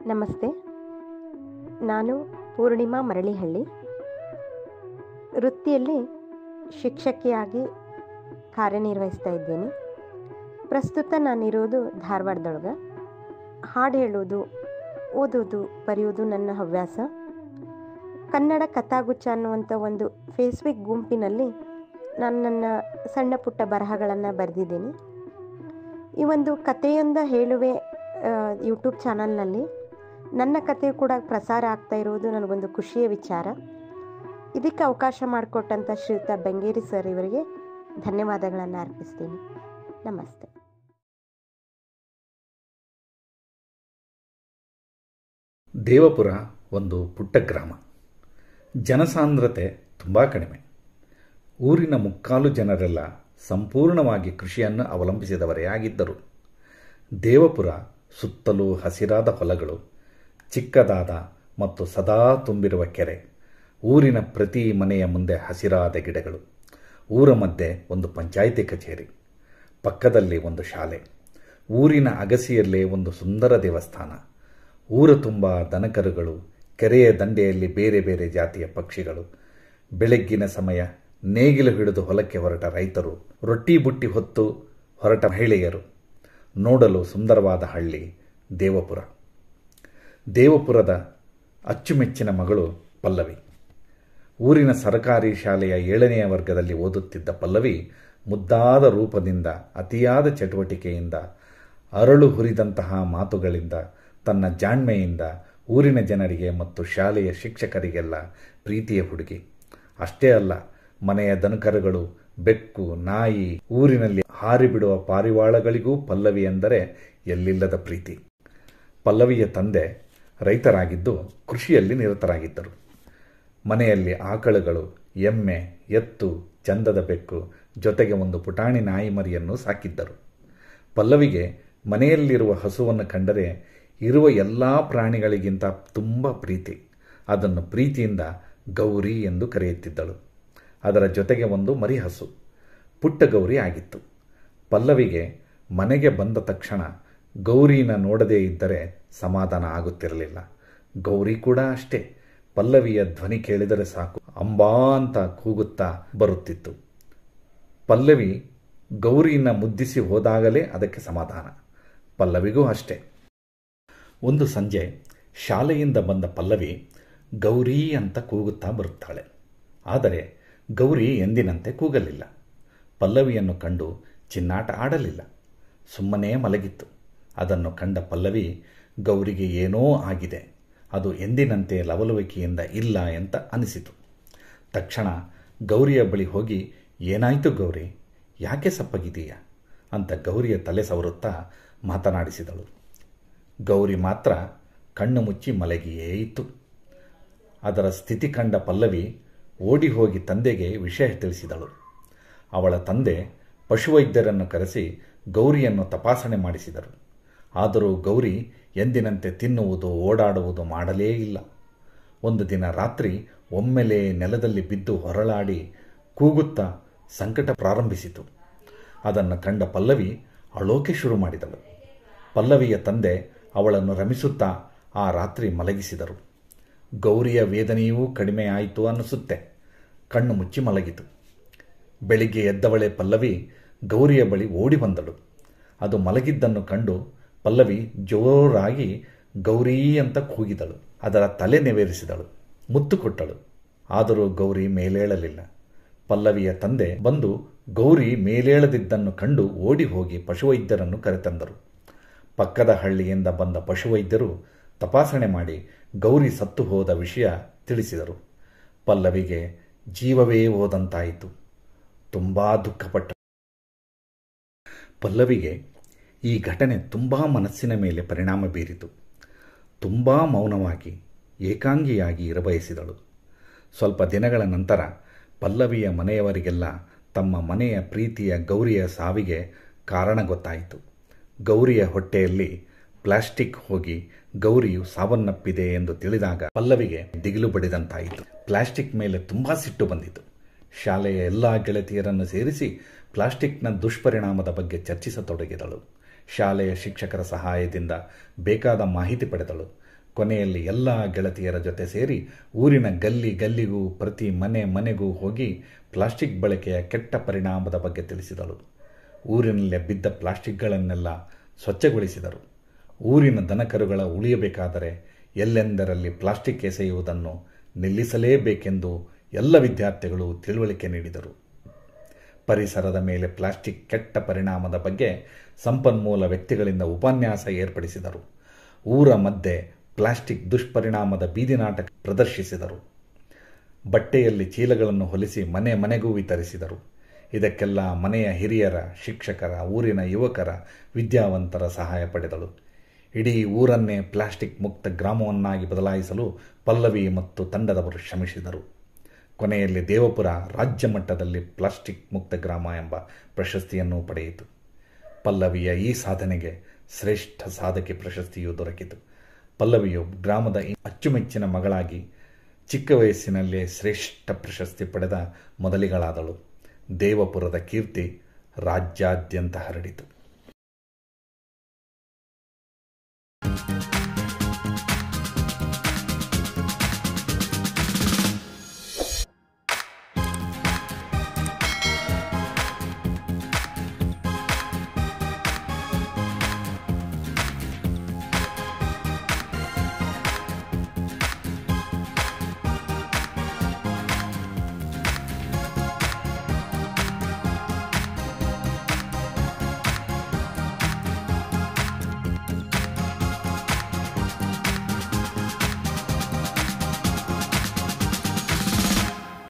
ನಮಸ್ತೆ ನಾನು ಪೂರ್ಣಿಮಾ ಮರಳಿಹಳ್ಳಿ ವೃತ್ತಿಯಲ್ಲಿ ಶಿಕ್ಷಕಿಯಾಗಿ ಕಾರ್ಯನಿರ್ವಹಿಸ್ತಾ ಇದ್ದೀನಿ ಪ್ರಸ್ತುತ ನಾನಿರೋದು ಧಾರವಾಡದೊಳಗೆ ಹಾಡು ಹೇಳೋದು ಓದೋದು ಬರೆಯೋದು ನನ್ನ ಹವ್ಯಾಸ ಕನ್ನಡ ಕಥಾಗುಚ್ಛ ಅನ್ನುವಂಥ ಒಂದು ಫೇಸ್ಬುಕ್ ಗುಂಪಿನಲ್ಲಿ ನಾನು ನನ್ನ ಸಣ್ಣ ಪುಟ್ಟ ಬರಹಗಳನ್ನು ಬರೆದಿದ್ದೀನಿ ಈ ಒಂದು ಕಥೆಯೊಂದ ಹೇಳುವೆ ಯೂಟ್ಯೂಬ್ ಚಾನಲ್ನಲ್ಲಿ ನನ್ನ ಕಥೆಯು ಕೂಡ ಪ್ರಸಾರ ಆಗ್ತಾ ಇರೋದು ನನಗೊಂದು ಖುಷಿಯ ವಿಚಾರ ಇದಕ್ಕೆ ಅವಕಾಶ ಮಾಡಿಕೊಟ್ಟಂಥ ಶ್ರೀಯುತ ಬೆಂಗೇರಿ ಸರ್ ಇವರಿಗೆ ಧನ್ಯವಾದಗಳನ್ನು ಅರ್ಪಿಸ್ತೀನಿ ನಮಸ್ತೆ ದೇವಪುರ ಒಂದು ಪುಟ್ಟ ಗ್ರಾಮ ಜನಸಾಂದ್ರತೆ ತುಂಬ ಕಡಿಮೆ ಊರಿನ ಮುಕ್ಕಾಲು ಜನರೆಲ್ಲ ಸಂಪೂರ್ಣವಾಗಿ ಕೃಷಿಯನ್ನು ಅವಲಂಬಿಸಿದವರೇ ಆಗಿದ್ದರು ದೇವಪುರ ಸುತ್ತಲೂ ಹಸಿರಾದ ಹೊಲಗಳು ಚಿಕ್ಕದಾದ ಮತ್ತು ಸದಾ ತುಂಬಿರುವ ಕೆರೆ ಊರಿನ ಪ್ರತಿ ಮನೆಯ ಮುಂದೆ ಹಸಿರಾದ ಗಿಡಗಳು ಊರ ಮಧ್ಯೆ ಒಂದು ಪಂಚಾಯಿತಿ ಕಚೇರಿ ಪಕ್ಕದಲ್ಲಿ ಒಂದು ಶಾಲೆ ಊರಿನ ಅಗಸಿಯಲ್ಲೇ ಒಂದು ಸುಂದರ ದೇವಸ್ಥಾನ ಊರ ತುಂಬ ದನಕರುಗಳು ಕೆರೆಯ ದಂಡೆಯಲ್ಲಿ ಬೇರೆ ಬೇರೆ ಜಾತಿಯ ಪಕ್ಷಿಗಳು ಬೆಳಗ್ಗಿನ ಸಮಯ ನೇಗಿಲು ಹಿಡಿದು ಹೊಲಕ್ಕೆ ಹೊರಟ ರೈತರು ರೊಟ್ಟಿ ಬುಟ್ಟಿ ಹೊತ್ತು ಹೊರಟ ಮಹಿಳೆಯರು ನೋಡಲು ಸುಂದರವಾದ ಹಳ್ಳಿ ದೇವಪುರ ದೇವಪುರದ ಅಚ್ಚುಮೆಚ್ಚಿನ ಮಗಳು ಪಲ್ಲವಿ ಊರಿನ ಸರಕಾರಿ ಶಾಲೆಯ ಏಳನೆಯ ವರ್ಗದಲ್ಲಿ ಓದುತ್ತಿದ್ದ ಪಲ್ಲವಿ ಮುದ್ದಾದ ರೂಪದಿಂದ ಅತಿಯಾದ ಚಟುವಟಿಕೆಯಿಂದ ಅರಳು ಹುರಿದಂತಹ ಮಾತುಗಳಿಂದ ತನ್ನ ಜಾಣ್ಮೆಯಿಂದ ಊರಿನ ಜನರಿಗೆ ಮತ್ತು ಶಾಲೆಯ ಶಿಕ್ಷಕರಿಗೆಲ್ಲ ಪ್ರೀತಿಯ ಹುಡುಗಿ ಅಷ್ಟೇ ಅಲ್ಲ ಮನೆಯ ದನಕರುಗಳು ಬೆಕ್ಕು ನಾಯಿ ಊರಿನಲ್ಲಿ ಹಾರಿಬಿಡುವ ಪಾರಿವಾಳಗಳಿಗೂ ಪಲ್ಲವಿ ಎಂದರೆ ಎಲ್ಲಿಲ್ಲದ ಪ್ರೀತಿ ಪಲ್ಲವಿಯ ತಂದೆ ರೈತರಾಗಿದ್ದು ಕೃಷಿಯಲ್ಲಿ ನಿರತರಾಗಿದ್ದರು ಮನೆಯಲ್ಲಿ ಆಕಳುಗಳು ಎಮ್ಮೆ ಎತ್ತು ಚಂದದ ಬೆಕ್ಕು ಜೊತೆಗೆ ಒಂದು ಪುಟಾಣಿ ನಾಯಿ ಮರಿಯನ್ನು ಸಾಕಿದ್ದರು ಪಲ್ಲವಿಗೆ ಮನೆಯಲ್ಲಿರುವ ಹಸುವನ್ನು ಕಂಡರೆ ಇರುವ ಎಲ್ಲ ಪ್ರಾಣಿಗಳಿಗಿಂತ ತುಂಬ ಪ್ರೀತಿ ಅದನ್ನು ಪ್ರೀತಿಯಿಂದ ಗೌರಿ ಎಂದು ಕರೆಯುತ್ತಿದ್ದಳು ಅದರ ಜೊತೆಗೆ ಒಂದು ಮರಿ ಹಸು ಪುಟ್ಟ ಗೌರಿ ಆಗಿತ್ತು ಪಲ್ಲವಿಗೆ ಮನೆಗೆ ಬಂದ ತಕ್ಷಣ ಗೌರಿನ ನೋಡದೇ ಇದ್ದರೆ ಸಮಾಧಾನ ಆಗುತ್ತಿರಲಿಲ್ಲ ಗೌರಿ ಕೂಡ ಅಷ್ಟೇ ಪಲ್ಲವಿಯ ಧ್ವನಿ ಕೇಳಿದರೆ ಸಾಕು ಅಂಬಾ ಅಂತ ಕೂಗುತ್ತಾ ಬರುತ್ತಿತ್ತು ಪಲ್ಲವಿ ಗೌರಿನ ಮುದ್ದಿಸಿ ಹೋದಾಗಲೇ ಅದಕ್ಕೆ ಸಮಾಧಾನ ಪಲ್ಲವಿಗೂ ಅಷ್ಟೇ ಒಂದು ಸಂಜೆ ಶಾಲೆಯಿಂದ ಬಂದ ಪಲ್ಲವಿ ಗೌರಿ ಅಂತ ಕೂಗುತ್ತಾ ಬರುತ್ತಾಳೆ ಆದರೆ ಗೌರಿ ಎಂದಿನಂತೆ ಕೂಗಲಿಲ್ಲ ಪಲ್ಲವಿಯನ್ನು ಕಂಡು ಚಿನ್ನಾಟ ಆಡಲಿಲ್ಲ ಸುಮ್ಮನೇ ಮಲಗಿತ್ತು ಅದನ್ನು ಕಂಡ ಪಲ್ಲವಿ ಗೌರಿಗೆ ಏನೋ ಆಗಿದೆ ಅದು ಎಂದಿನಂತೆ ಲವಲವಿಕೆಯಿಂದ ಇಲ್ಲ ಅಂತ ಅನಿಸಿತು ತಕ್ಷಣ ಗೌರಿಯ ಬಳಿ ಹೋಗಿ ಏನಾಯಿತು ಗೌರಿ ಯಾಕೆ ಸಪ್ಪಗಿದೀಯಾ ಅಂತ ಗೌರಿಯ ತಲೆ ಸವರುತ್ತಾ ಮಾತನಾಡಿಸಿದಳು ಗೌರಿ ಮಾತ್ರ ಕಣ್ಣು ಮುಚ್ಚಿ ಮಲಗಿಯೇ ಇತ್ತು ಅದರ ಸ್ಥಿತಿ ಕಂಡ ಪಲ್ಲವಿ ಓಡಿ ಹೋಗಿ ತಂದೆಗೆ ವಿಷಯ ತಿಳಿಸಿದಳು ಅವಳ ತಂದೆ ಪಶುವೈದ್ಯರನ್ನು ಕರೆಸಿ ಗೌರಿಯನ್ನು ತಪಾಸಣೆ ಮಾಡಿಸಿದರು ಆದರೂ ಗೌರಿ ಎಂದಿನಂತೆ ತಿನ್ನುವುದು ಓಡಾಡುವುದು ಮಾಡಲೇ ಇಲ್ಲ ಒಂದು ದಿನ ರಾತ್ರಿ ಒಮ್ಮೆಲೆ ನೆಲದಲ್ಲಿ ಬಿದ್ದು ಹೊರಳಾಡಿ ಕೂಗುತ್ತಾ ಸಂಕಟ ಪ್ರಾರಂಭಿಸಿತು ಅದನ್ನು ಕಂಡ ಪಲ್ಲವಿ ಅಳೋಕೆ ಶುರು ಮಾಡಿದಳು ಪಲ್ಲವಿಯ ತಂದೆ ಅವಳನ್ನು ರಮಿಸುತ್ತಾ ಆ ರಾತ್ರಿ ಮಲಗಿಸಿದರು ಗೌರಿಯ ವೇದನೆಯೂ ಕಡಿಮೆ ಆಯಿತು ಅನ್ನಿಸುತ್ತೆ ಕಣ್ಣು ಮುಚ್ಚಿ ಮಲಗಿತು ಬೆಳಿಗ್ಗೆ ಎದ್ದವಳೆ ಪಲ್ಲವಿ ಗೌರಿಯ ಬಳಿ ಓಡಿ ಬಂದಳು ಅದು ಮಲಗಿದ್ದನ್ನು ಕಂಡು ಪಲ್ಲವಿ ಜೋರಾಗಿ ಗೌರಿ ಅಂತ ಕೂಗಿದಳು ಅದರ ತಲೆ ನೆವೇರಿಸಿದಳು ಮುತ್ತು ಕೊಟ್ಟಳು ಆದರೂ ಗೌರಿ ಮೇಲೇಳಲಿಲ್ಲ ಪಲ್ಲವಿಯ ತಂದೆ ಬಂದು ಗೌರಿ ಮೇಲೇಳದಿದ್ದನ್ನು ಕಂಡು ಓಡಿ ಹೋಗಿ ಪಶುವೈದ್ಯರನ್ನು ಕರೆತಂದರು ಪಕ್ಕದ ಹಳ್ಳಿಯಿಂದ ಬಂದ ಪಶುವೈದ್ಯರು ತಪಾಸಣೆ ಮಾಡಿ ಗೌರಿ ಸತ್ತು ಹೋದ ವಿಷಯ ತಿಳಿಸಿದರು ಪಲ್ಲವಿಗೆ ಜೀವವೇ ಹೋದಂತಾಯಿತು ತುಂಬ ದುಃಖಪಟ್ಟ ಪಲ್ಲವಿಗೆ ಈ ಘಟನೆ ತುಂಬ ಮನಸ್ಸಿನ ಮೇಲೆ ಪರಿಣಾಮ ಬೀರಿತು ತುಂಬ ಮೌನವಾಗಿ ಏಕಾಂಗಿಯಾಗಿ ಇರಬಯಸಿದಳು ಸ್ವಲ್ಪ ದಿನಗಳ ನಂತರ ಪಲ್ಲವಿಯ ಮನೆಯವರಿಗೆಲ್ಲ ತಮ್ಮ ಮನೆಯ ಪ್ರೀತಿಯ ಗೌರಿಯ ಸಾವಿಗೆ ಕಾರಣ ಗೊತ್ತಾಯಿತು ಗೌರಿಯ ಹೊಟ್ಟೆಯಲ್ಲಿ ಪ್ಲಾಸ್ಟಿಕ್ ಹೋಗಿ ಗೌರಿಯು ಸಾವನ್ನಪ್ಪಿದೆ ಎಂದು ತಿಳಿದಾಗ ಪಲ್ಲವಿಗೆ ದಿಗಿಲು ಬಡಿದಂತಾಯಿತು ಪ್ಲಾಸ್ಟಿಕ್ ಮೇಲೆ ತುಂಬ ಸಿಟ್ಟು ಬಂದಿತು ಶಾಲೆಯ ಎಲ್ಲ ಗೆಳತಿಯರನ್ನು ಸೇರಿಸಿ ಪ್ಲಾಸ್ಟಿಕ್ನ ದುಷ್ಪರಿಣಾಮದ ಬಗ್ಗೆ ಚರ್ಚಿಸತೊಡಗಿದಳು ಶಾಲೆಯ ಶಿಕ್ಷಕರ ಸಹಾಯದಿಂದ ಬೇಕಾದ ಮಾಹಿತಿ ಪಡೆದಳು ಕೊನೆಯಲ್ಲಿ ಎಲ್ಲ ಗೆಳತಿಯರ ಜೊತೆ ಸೇರಿ ಊರಿನ ಗಲ್ಲಿ ಗಲ್ಲಿಗೂ ಪ್ರತಿ ಮನೆ ಮನೆಗೂ ಹೋಗಿ ಪ್ಲಾಸ್ಟಿಕ್ ಬಳಕೆಯ ಕೆಟ್ಟ ಪರಿಣಾಮದ ಬಗ್ಗೆ ತಿಳಿಸಿದಳು ಊರಿನಲ್ಲೇ ಬಿದ್ದ ಪ್ಲಾಸ್ಟಿಕ್ಗಳನ್ನೆಲ್ಲ ಸ್ವಚ್ಛಗೊಳಿಸಿದರು ಊರಿನ ದನಕರುಗಳ ಉಳಿಯಬೇಕಾದರೆ ಎಲ್ಲೆಂದರಲ್ಲಿ ಪ್ಲಾಸ್ಟಿಕ್ ಎಸೆಯುವುದನ್ನು ನಿಲ್ಲಿಸಲೇಬೇಕೆಂದು ಎಲ್ಲ ವಿದ್ಯಾರ್ಥಿಗಳು ತಿಳುವಳಿಕೆ ನೀಡಿದರು ಪರಿಸರದ ಮೇಲೆ ಪ್ಲಾಸ್ಟಿಕ್ ಕೆಟ್ಟ ಪರಿಣಾಮದ ಬಗ್ಗೆ ಸಂಪನ್ಮೂಲ ವ್ಯಕ್ತಿಗಳಿಂದ ಉಪನ್ಯಾಸ ಏರ್ಪಡಿಸಿದರು ಊರ ಮಧ್ಯೆ ಪ್ಲಾಸ್ಟಿಕ್ ದುಷ್ಪರಿಣಾಮದ ಬೀದಿ ನಾಟಕ ಪ್ರದರ್ಶಿಸಿದರು ಬಟ್ಟೆಯಲ್ಲಿ ಚೀಲಗಳನ್ನು ಹೊಲಿಸಿ ಮನೆ ಮನೆಗೂ ವಿತರಿಸಿದರು ಇದಕ್ಕೆಲ್ಲ ಮನೆಯ ಹಿರಿಯರ ಶಿಕ್ಷಕರ ಊರಿನ ಯುವಕರ ವಿದ್ಯಾವಂತರ ಸಹಾಯ ಪಡೆದಳು ಇಡೀ ಊರನ್ನೇ ಪ್ಲಾಸ್ಟಿಕ್ ಮುಕ್ತ ಗ್ರಾಮವನ್ನಾಗಿ ಬದಲಾಯಿಸಲು ಪಲ್ಲವಿ ಮತ್ತು ತಂಡದವರು ಶ್ರಮಿಸಿದರು ಕೊನೆಯಲ್ಲಿ ದೇವಪುರ ರಾಜ್ಯ ಮಟ್ಟದಲ್ಲಿ ಪ್ಲಾಸ್ಟಿಕ್ ಮುಕ್ತ ಗ್ರಾಮ ಎಂಬ ಪ್ರಶಸ್ತಿಯನ್ನು ಪಡೆಯಿತು ಪಲ್ಲವಿಯ ಈ ಸಾಧನೆಗೆ ಶ್ರೇಷ್ಠ ಸಾಧಕಿ ಪ್ರಶಸ್ತಿಯೂ ದೊರಕಿತು ಪಲ್ಲವಿಯು ಗ್ರಾಮದ ಅಚ್ಚುಮೆಚ್ಚಿನ ಮಗಳಾಗಿ ಚಿಕ್ಕ ವಯಸ್ಸಿನಲ್ಲೇ ಶ್ರೇಷ್ಠ ಪ್ರಶಸ್ತಿ ಪಡೆದ ಮೊದಲಿಗಳಾದಳು ದೇವಪುರದ ಕೀರ್ತಿ ರಾಜ್ಯಾದ್ಯಂತ ಹರಡಿತು